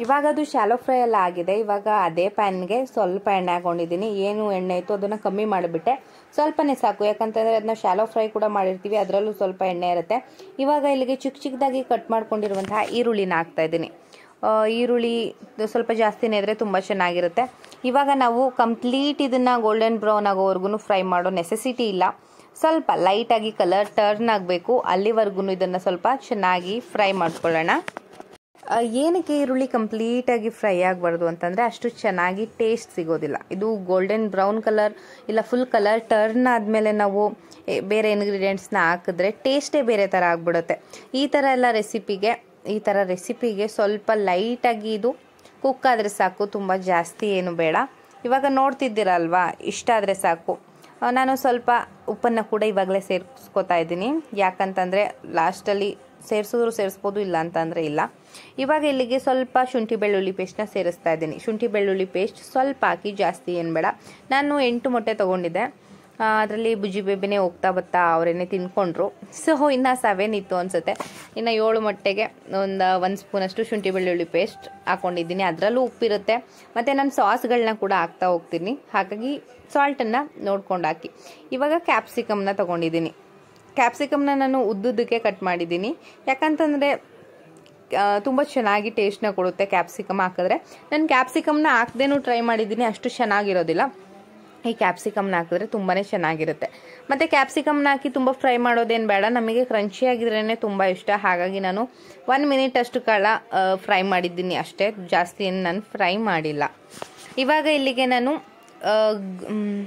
ಇವಾಗ ಅದು ಶಾಲೋ ಫ್ರೈ ಎಲ್ಲ ಆಗಿದೆ ಇವಾಗ ಅದೇ ಪ್ಯಾನ್ಗೆ ಸ್ವಲ್ಪ ಎಣ್ಣೆ ಹಾಕೊಂಡಿದ್ದೀನಿ ಏನು ಎಣ್ಣೆ ಇತ್ತು ಅದನ್ನು ಕಮ್ಮಿ ಮಾಡಿಬಿಟ್ಟೆ ಸ್ವಲ್ಪನೇ ಸಾಕು ಯಾಕಂತಂದರೆ ಅದನ್ನ ಶಾಲೋ ಫ್ರೈ ಕೂಡ ಮಾಡಿರ್ತೀವಿ ಅದರಲ್ಲೂ ಸ್ವಲ್ಪ ಎಣ್ಣೆ ಇರುತ್ತೆ ಇವಾಗ ಇಲ್ಲಿಗೆ ಚಿಕ್ಕ ಚಿಕ್ಕದಾಗಿ ಕಟ್ ಮಾಡ್ಕೊಂಡಿರುವಂತಹ ಈರುಳ್ಳಿನ ಹಾಕ್ತಾ ಇದ್ದೀನಿ ಆ, ಈರುಳ್ಳಿ ಸ್ವಲ್ಪ ಜಾಸ್ತಿನೇ ಇದ್ದರೆ ತುಂಬ ಚೆನ್ನಾಗಿರುತ್ತೆ ಇವಾಗ ನಾವು ಕಂಪ್ಲೀಟ್ ಇದನ್ನು ಗೋಲ್ಡನ್ ಬ್ರೌನ್ ಆಗೋವರೆಗೂ ಫ್ರೈ ಮಾಡೋ ನೆಸೆಸಿಟಿ ಇಲ್ಲ ಸ್ವಲ್ಪ ಲೈಟಾಗಿ ಕಲರ್ ಟರ್ನ್ ಆಗಬೇಕು ಅಲ್ಲಿವರೆಗೂ ಇದನ್ನು ಸ್ವಲ್ಪ ಚೆನ್ನಾಗಿ ಫ್ರೈ ಮಾಡ್ಕೊಳ್ಳೋಣ ಆ, ಏನಕ್ಕೆ ಈರುಳ್ಳಿ ಕಂಪ್ಲೀಟಾಗಿ ಫ್ರೈ ಆಗಬಾರ್ದು ಅಂತಂದರೆ ಅಷ್ಟು ಚೆನ್ನಾಗಿ ಟೇಸ್ಟ್ ಸಿಗೋದಿಲ್ಲ ಇದು ಗೋಲ್ಡನ್ ಬ್ರೌನ್ ಕಲರ್ ಇಲ್ಲ ಫುಲ್ ಕಲರ್ ಟರ್ನ್ ಆದಮೇಲೆ ನಾವು ಎ, ಬೇರೆ ಇಂಗ್ರೀಡಿಯೆಂಟ್ಸ್ನ ಹಾಕಿದ್ರೆ ಟೇಸ್ಟೇ ಬೇರೆ ಥರ ಆಗಿಬಿಡುತ್ತೆ ಈ ಥರ ಎಲ್ಲ ರೆಸಿಪಿಗೆ ಈ ಥರ ರೆಸಿಪಿಗೆ ಸ್ವಲ್ಪ ಲೈಟಾಗಿ ಇದು ಕುಕ್ ಆದರೆ ಸಾಕು ತುಂಬ ಜಾಸ್ತಿ ಏನು ಬೇಡ ಇವಾಗ ನೋಡ್ತಿದ್ದೀರಲ್ವಾ ಇಷ್ಟ ಆದರೆ ಸಾಕು ಆ, ನಾನು ಸ್ವಲ್ಪ ಉಪ್ಪನ್ನು ಕೂಡ ಇವಾಗಲೇ ಸೇರಿಸ್ಕೊತಾ ಇದ್ದೀನಿ ಯಾಕಂತಂದರೆ ಲಾಸ್ಟಲ್ಲಿ ಸೇರಿಸಿದ್ರು ಸೇರಿಸ್ಬೋದು ಇಲ್ಲ ಅಂತಂದರೆ ಇಲ್ಲ ಇವಾಗ ಇಲ್ಲಿಗೆ ಸ್ವಲ್ಪ ಶುಂಠಿ ಬೆಳ್ಳುಳ್ಳಿ ಪೇಸ್ಟ್ನ ಸೇರಿಸ್ತಾ ಇದ್ದೀನಿ ಶುಂಠಿ ಬೆಳ್ಳುಳ್ಳಿ ಪೇಸ್ಟ್ ಸ್ವಲ್ಪ ಹಾಕಿ ಜಾಸ್ತಿ ಏನು ಬೇಡ ನಾನು ಎಂಟು ಮೊಟ್ಟೆ ತೊಗೊಂಡಿದ್ದೆ ಅದರಲ್ಲಿ ಬುಜ್ಜಿ ಬೇಬಿನೇ ಹೋಗ್ತಾ ಬತ್ತಾ ಅವರೇನೆ ತಿನ್ಕೊಂಡ್ರು ಸೊ ಇನ್ನು ಸೆವೆನ್ ಇತ್ತು ಅನಿಸುತ್ತೆ ಇನ್ನು ಏಳು ಮೊಟ್ಟೆಗೆ ಒಂದು ಒಂದು ಸ್ಪೂನಷ್ಟು ಶುಂಠಿ ಬೆಳ್ಳುಳ್ಳಿ ಪೇಸ್ಟ್ ಹಾಕೊಂಡಿದ್ದೀನಿ ಅದರಲ್ಲೂ ಉಪ್ಪಿರುತ್ತೆ ಮತ್ತು ನಾನು ಸಾಸ್ಗಳನ್ನ ಕೂಡ ಹಾಕ್ತಾ ಹೋಗ್ತೀನಿ ಹಾಗಾಗಿ ಸಾಲ್ಟನ್ನು ನೋಡ್ಕೊಂಡು ಹಾಕಿ ಇವಾಗ ಕ್ಯಾಪ್ಸಿಕಮ್ನ ತೊಗೊಂಡಿದ್ದೀನಿ ಕ್ಯಾಪ್ಸಿಕಮ್ನ ನಾನು ಉದ್ದುದ್ದಕ್ಕೆ ಕಟ್ ಮಾಡಿದ್ದೀನಿ ಯಾಕಂತಂದರೆ ತುಂಬ ಚೆನ್ನಾಗಿ ಟೇಸ್ಟ್ನ ಕೊಡುತ್ತೆ ಕ್ಯಾಪ್ಸಿಕಮ್ ಹಾಕಿದ್ರೆ ನಾನು ಕ್ಯಾಪ್ಸಿಕಮ್ನ ಹಾಕ್ದೇನು ಟ್ರೈ ಮಾಡಿದ್ದೀನಿ ಅಷ್ಟು ಚೆನ್ನಾಗಿರೋದಿಲ್ಲ ಈ ಕ್ಯಾಪ್ಸಿಕಮ್ನ ಹಾಕಿದ್ರೆ ತುಂಬಾ ಚೆನ್ನಾಗಿರುತ್ತೆ ಮತ್ತು ಕ್ಯಾಪ್ಸಿಕಮ್ನ ಹಾಕಿ ತುಂಬ ಫ್ರೈ ಮಾಡೋದೇನು ಬೇಡ ನಮಗೆ ಕ್ರಂಚಿ ಆಗಿದ್ರೇ ತುಂಬ ಇಷ್ಟ ಹಾಗಾಗಿ ನಾನು ಒನ್ ಮಿನಿಟ್ ಅಷ್ಟು ಕಾಲ ಫ್ರೈ ಮಾಡಿದ್ದೀನಿ ಅಷ್ಟೇ ಜಾಸ್ತಿ ಏನು ನಾನು ಫ್ರೈ ಮಾಡಿಲ್ಲ ಇವಾಗ ಇಲ್ಲಿಗೆ ನಾನು ಆ, ಗ್- ಮ್,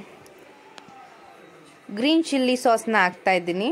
ಗ್ರೀನ್ ಚಿಲ್ಲಿ ಸಾಸ್ನ ಹಾಕ್ತಾ ಇದ್ದೀನಿ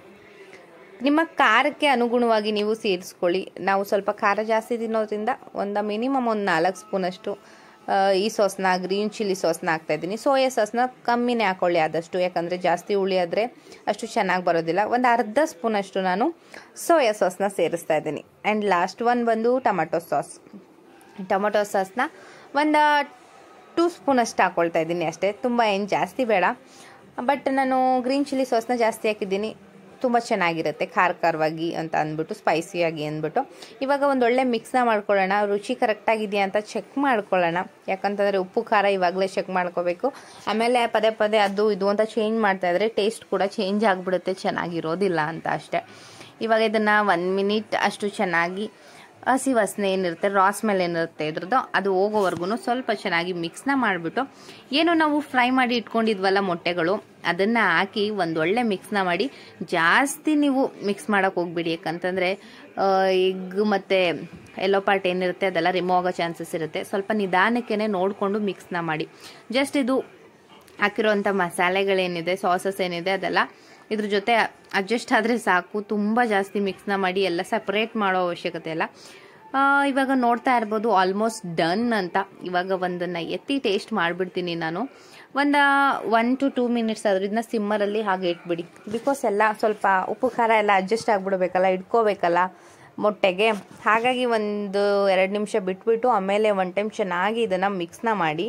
ನಿಮ್ಮ ಖಾರಕ್ಕೆ ಅನುಗುಣವಾಗಿ ನೀವು ಸೇರಿಸ್ಕೊಳ್ಳಿ ನಾವು ಸ್ವಲ್ಪ ಖಾರ ಜಾಸ್ತಿ ತಿನ್ನೋದ್ರಿಂದ ಒಂದು ಮಿನಿಮಮ್ ಒಂದು ನಾಲ್ಕು ಸ್ಪೂನಷ್ಟು ಆ, ಈ ಸಾಸ್ನ ಗ್ರೀನ್ ಚಿಲ್ಲಿ ಸಾಸ್ನ ಹಾಕ್ತಾ ಇದ್ದೀನಿ ಸೋಯಾ ಸಾಸ್ನ ಕಮ್ಮಿನೇ ಹಾಕೊಳ್ಳಿ ಆದಷ್ಟು ಯಾಕಂದರೆ ಜಾಸ್ತಿ ಹುಳಿ ಆದರೆ ಅಷ್ಟು ಚೆನ್ನಾಗಿ ಬರೋದಿಲ್ಲ ಒಂದು ಅರ್ಧ ಸ್ಪೂನಷ್ಟು ನಾನು ಸೋಯಾ ಸಾಸ್ನ ಸೇರಿಸ್ತಾ ಇದ್ದೀನಿ ಆ್ಯಂಡ್ ಲಾಸ್ಟ್ ಒನ್ ಬಂದು ಟೊಮೆಟೊ ಸಾಸ್ ಟೊಮೆಟೊ ಸಾಸ್ನ ಒಂದು ಟೂ ಸ್ಪೂನಷ್ಟು ಹಾಕ್ಕೊಳ್ತಾ ಇದ್ದೀನಿ ಅಷ್ಟೇ ತುಂಬ ಏನು ಜಾಸ್ತಿ ಬೇಡ ಬಟ್ ನಾನು ಗ್ರೀನ್ ಚಿಲ್ಲಿ ಸಾಸ್ನ ಜಾಸ್ತಿ ಹಾಕಿದ್ದೀನಿ ತುಂಬ ಚೆನ್ನಾಗಿರುತ್ತೆ ಖಾರ ಖಾರವಾಗಿ ಅಂತ ಅಂದ್ಬಿಟ್ಟು ಸ್ಪೈಸಿಯಾಗಿ ಅಂದ್ಬಿಟ್ಟು ಇವಾಗ ಒಂದೊಳ್ಳೆ ಮಿಕ್ಸ್ನ ಮಾಡ್ಕೊಳ್ಳೋಣ ರುಚಿ ಕರೆಕ್ಟಾಗಿದೆಯಾ ಅಂತ ಚೆಕ್ ಮಾಡ್ಕೊಳ್ಳೋಣ ಯಾಕಂತಂದರೆ ಉಪ್ಪು ಖಾರ ಇವಾಗಲೇ ಚೆಕ್ ಮಾಡ್ಕೋಬೇಕು ಆಮೇಲೆ ಪದೇ ಪದೇ ಅದು ಇದು ಅಂತ ಚೇಂಜ್ ಮಾಡ್ತಾ ಇದ್ರೆ ಟೇಸ್ಟ್ ಕೂಡ ಚೇಂಜ್ ಆಗಿಬಿಡುತ್ತೆ ಚೆನ್ನಾಗಿರೋದಿಲ್ಲ ಅಂತ ಅಷ್ಟೇ ಇವಾಗ ಇದನ್ನು ಒನ್ ಮಿನಿಟ್ ಅಷ್ಟು ಚೆನ್ನಾಗಿ ಹಸಿ ವಾಸನೆ ಏನಿರುತ್ತೆ ರಾ ಸ್ಮೆಲ್ ಏನಿರುತ್ತೆ ಇದ್ರದ್ದು ಅದು ಹೋಗೋವರೆಗೂ ಸ್ವಲ್ಪ ಚೆನ್ನಾಗಿ ಮಿಕ್ಸ್ನ ಮಾಡಿಬಿಟ್ಟು ಏನು ನಾವು ಫ್ರೈ ಮಾಡಿ ಇಟ್ಕೊಂಡಿದ್ವಲ್ಲ ಮೊಟ್ಟೆಗಳು ಅದನ್ನು ಹಾಕಿ ಒಂದೊಳ್ಳೆ ಮಿಕ್ಸ್ನ ಮಾಡಿ ಜಾಸ್ತಿ ನೀವು ಮಿಕ್ಸ್ ಮಾಡೋಕೆ ಹೋಗ್ಬಿಡಿ ಯಾಕಂತಂದರೆ ಎಗ್ ಮತ್ತು ಎಲ್ಲೋ ಪಾರ್ಟ್ ಏನಿರುತ್ತೆ ಅದೆಲ್ಲ ರಿಮೂವ್ ಆಗೋ ಚಾನ್ಸಸ್ ಇರುತ್ತೆ ಸ್ವಲ್ಪ ನಿಧಾನಕ್ಕೆ ನೋಡಿಕೊಂಡು ಮಿಕ್ಸ್ನ ಮಾಡಿ ಜಸ್ಟ್ ಇದು ಹಾಕಿರೋಂಥ ಮಸಾಲೆಗಳೇನಿದೆ ಸಾಸಸ್ ಏನಿದೆ ಅದೆಲ್ಲ ಇದ್ರ ಜೊತೆ ಅಡ್ಜಸ್ಟ್ ಆದರೆ ಸಾಕು ತುಂಬ ಜಾಸ್ತಿ ಮಿಕ್ಸ್ನ ಮಾಡಿ ಎಲ್ಲ ಸಪ್ರೇಟ್ ಮಾಡೋ ಅವಶ್ಯಕತೆ ಇಲ್ಲ ಆ, ಇವಾಗ ನೋಡ್ತಾ ಇರ್ಬೋದು ಆಲ್ಮೋಸ್ಟ್ ಡನ್ ಅಂತ ಇವಾಗ ಒಂದನ್ನು ಎತ್ತಿ ಟೇಸ್ಟ್ ಮಾಡಿಬಿಡ್ತೀನಿ ನಾನು ಒಂದು ಒನ್ ಟು ಟೂ ಮಿನಿಟ್ಸ್ ಆದ್ರೂ ಇದನ್ನ ಸಿಮ್ಮರಲ್ಲಿ ಹಾಗೆ ಇಟ್ಬಿಡಿ ಬಿಕಾಸ್ ಎಲ್ಲ ಸ್ವಲ್ಪ ಉಪ್ಪು ಖಾರ ಎಲ್ಲ ಅಡ್ಜಸ್ಟ್ ಆಗಿಬಿಡ್ಬೇಕಲ್ಲ ಇಟ್ಕೋಬೇಕಲ್ಲ ಮೊಟ್ಟೆಗೆ ಹಾಗಾಗಿ ಒಂದು ಎರಡು ನಿಮಿಷ ಬಿಟ್ಬಿಟ್ಟು ಆಮೇಲೆ ಒನ್ ಟೈಮ್ ಚೆನ್ನಾಗಿ ಇದನ್ನು ಮಿಕ್ಸ್ನ ಮಾಡಿ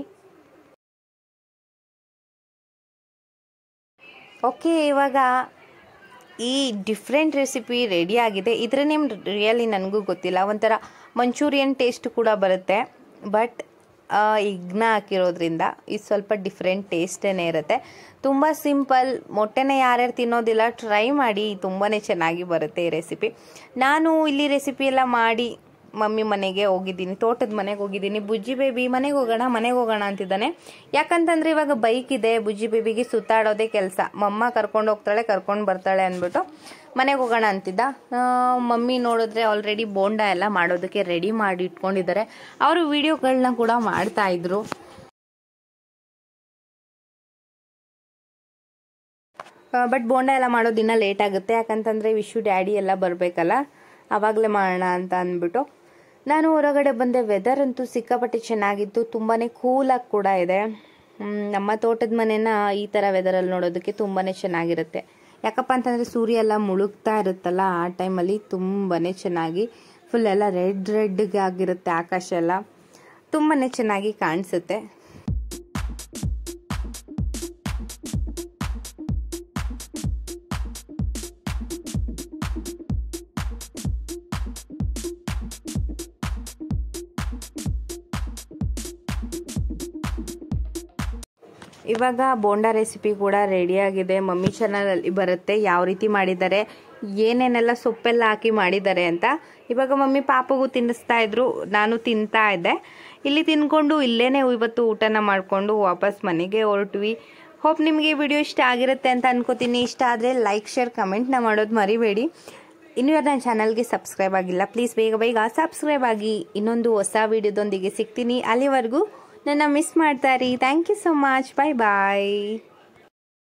ಓಕೆ ಇವಾಗ ಈ ಡಿಫ್ರೆಂಟ್ ರೆಸಿಪಿ ರೆಡಿ ಆಗಿದೆ ಇದರ ನೇಮ್ ರಿಯಲಿ ನನಗೂ ಗೊತ್ತಿಲ್ಲ ಒಂಥರ ಮಂಚೂರಿಯನ್ ಟೇಸ್ಟ್ ಕೂಡ ಬರುತ್ತೆ ಬಟ್ ಇಗ್ನ ಹಾಕಿರೋದ್ರಿಂದ ಇದು ಸ್ವಲ್ಪ ಡಿಫ್ರೆಂಟ್ ಟೇಸ್ಟೇ ಇರುತ್ತೆ ತುಂಬ ಸಿಂಪಲ್ ಮೊಟ್ಟೆನ ಯಾರ್ಯಾರು ತಿನ್ನೋದಿಲ್ಲ ಟ್ರೈ ಮಾಡಿ ತುಂಬಾ ಚೆನ್ನಾಗಿ ಬರುತ್ತೆ ಈ ರೆಸಿಪಿ ನಾನು ಇಲ್ಲಿ ರೆಸಿಪಿ ಎಲ್ಲ ಮಾಡಿ ಮಮ್ಮಿ ಮನೆಗೆ ಹೋಗಿದ್ದೀನಿ ತೋಟದ ಮನೆಗೆ ಹೋಗಿದ್ದೀನಿ ಬುಜ್ಜಿ ಬೇಬಿ ಮನೆಗೆ ಹೋಗೋಣ ಮನೆಗೆ ಹೋಗೋಣ ಅಂತಿದ್ದಾನೆ ಯಾಕಂತಂದ್ರೆ ಇವಾಗ ಬೈಕ್ ಇದೆ ಬುಜ್ಜಿ ಬೇಬಿಗೆ ಸುತ್ತಾಡೋದೇ ಕೆಲಸ ಮಮ್ಮ ಕರ್ಕೊಂಡು ಹೋಗ್ತಾಳೆ ಕರ್ಕೊಂಡು ಬರ್ತಾಳೆ ಅಂದ್ಬಿಟ್ಟು ಮನೆಗೆ ಹೋಗೋಣ ಅಂತಿದ್ದ ಆ, ಮಮ್ಮಿ ನೋಡಿದ್ರೆ ಆಲ್ರೆಡಿ ಬೋಂಡ ಎಲ್ಲ ಮಾಡೋದಕ್ಕೆ ರೆಡಿ ಮಾಡಿ ಇಟ್ಕೊಂಡಿದ್ದಾರೆ ಅವರು ವಿಡಿಯೋಗಳನ್ನ ಕೂಡ ಮಾಡ್ತಾ ಇದ್ರು ಬಟ್ ಬೋಂಡ ಎಲ್ಲ ಮಾಡೋದು ದಿನ ಲೇಟ್ ಆಗುತ್ತೆ ಯಾಕಂತಂದರೆ ವಿಶು ಡ್ಯಾಡಿ ಎಲ್ಲ ಬರಬೇಕಲ್ಲ ಆವಾಗಲೇ ಮಾಡೋಣ ಅಂತ ಅಂದ್ಬಿಟ್ಟು ನಾನು ಹೊರಗಡೆ ಬಂದೆ ವೆದರ್ ಅಂತೂ ಸಿಕ್ಕಾಪಟ್ಟೆ ಚೆನ್ನಾಗಿತ್ತು ತುಂಬಾ ಕೂಲಾಗಿ ಕೂಡ ಇದೆ ಹ್ಮ್, ನಮ್ಮ ತೋಟದ ಮನೆನ ಈ ಥರ ವೆದರಲ್ಲಿ ನೋಡೋದಕ್ಕೆ ತುಂಬಾ ಚೆನ್ನಾಗಿರುತ್ತೆ ಯಾಕಪ್ಪ ಅಂತಂದರೆ ಸೂರ್ಯ ಎಲ್ಲ ಮುಳುಗ್ತಾ ಇರುತ್ತಲ್ಲ ಆ ಟೈಮಲ್ಲಿ ತುಂಬಾ ಚೆನ್ನಾಗಿ ಫುಲ್ ಎಲ್ಲ ರೆಡ್ ರೆಡ್ಗೆ ಆಗಿರುತ್ತೆ ಆಕಾಶ ಎಲ್ಲ ತುಂಬಾ ಚೆನ್ನಾಗಿ ಕಾಣಿಸುತ್ತೆ ಇವಾಗ ಬೋಂಡಾ ರೆಸಿಪಿ ಕೂಡ ರೆಡಿಯಾಗಿದೆ ಮಮ್ಮಿ ಚಾನಲಲ್ಲಿ ಬರುತ್ತೆ ಯಾವ ರೀತಿ ಮಾಡಿದ್ದಾರೆ ಏನೇನೆಲ್ಲ ಸೊಪ್ಪೆಲ್ಲ ಹಾಕಿ ಮಾಡಿದ್ದಾರೆ ಅಂತ ಇವಾಗ ಮಮ್ಮಿ ಪಾಪಗೂ ತಿನ್ನಿಸ್ತಾ ಇದ್ರು ನಾನು ತಿಂತಾ ಇದ್ದೆ ಇಲ್ಲಿ ತಿನ್ಕೊಂಡು ಇಲ್ಲೇನೆ ಇವತ್ತು ಊಟನ ಮಾಡಿಕೊಂಡು ವಾಪಸ್ ಮನೆಗೆ ಹೊರಟ್ವಿ ಹೋಪ್ ನಿಮಗೆ ಈ ವಿಡಿಯೋ ಇಷ್ಟ ಆಗಿರುತ್ತೆ ಅಂತ ಅನ್ಕೋತೀನಿ ಇಷ್ಟ ಆದರೆ ಲೈಕ್ ಶೇರ್ ಕಮೆಂಟ್ನ ಮಾಡೋದು ಮರಿಬೇಡಿ ಇನ್ನೂ ಯಾರು ನನ್ನ ಚಾನಲ್ಗೆ ಸಬ್ಸ್ಕ್ರೈಬ್ ಆಗಿಲ್ಲ ಪ್ಲೀಸ್ ಬೇಗ ಬೇಗ ಸಬ್ಸ್ಕ್ರೈಬ್ ಆಗಿ ಇನ್ನೊಂದು ಹೊಸ ವಿಡಿಯೋದೊಂದಿಗೆ ಸಿಗ್ತೀನಿ ಅಲ್ಲಿವರೆಗೂ ನನ್ನ ಮಿಸ್ ಮಾಡ್ತಾ ಇರಿ thank you so much bye bye